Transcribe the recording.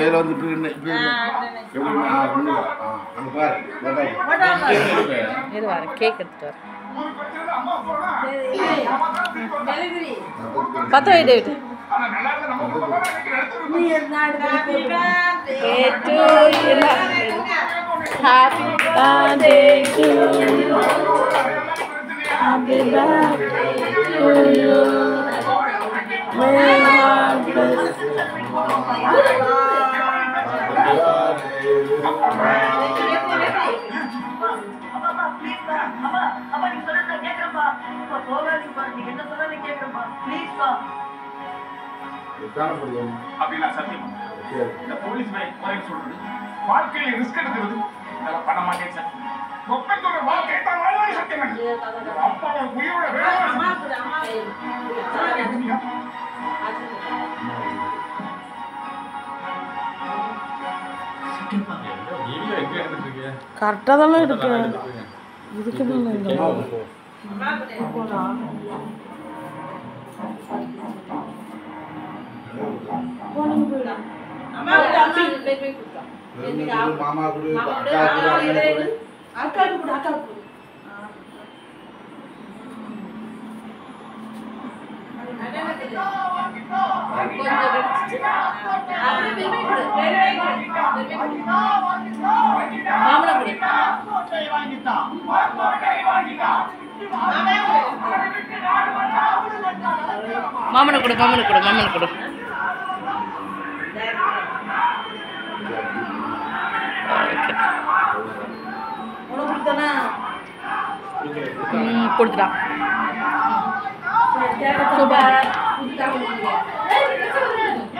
கையில் வந்து இப்படி நின்னு, இப்படி நின்னு. எப்படி நின்னு? ஆ, நின்னுக்கோ. ஆ, அங்க பாரு வெங்காயம். இரு வரேன் கேக் எடுத்துட்டு வரேன் பத்து வை David happy birthday to you happy birthday to you may God bless இதுதானே புரியும். அப்படின்னா சத்தியம் சரி. இந்த போலீஸ் வை- வரைக்கும் சொல்றது வாழ்க்கையில ரிஸ்க் எடுக்கிறது அதெல்லாம் பண்ண மாட்டேன் சார் ரொக்கத்தோட வாழ்க்கை தான் வாழ்வாய் சத்தியம் அப்பாவை உயிரோட வேலை கரெக்டாக தானே இருக்கு இதுக்கு தானே இல்லை வெறும் கொடு, மாமா கொடு, அக்கா கொடு, அண்ணன் கொடு. மாமனை கொடு மாமனை கொடு மாமனை கொடு ம் கொடுத்துட்டான் சூப்பர்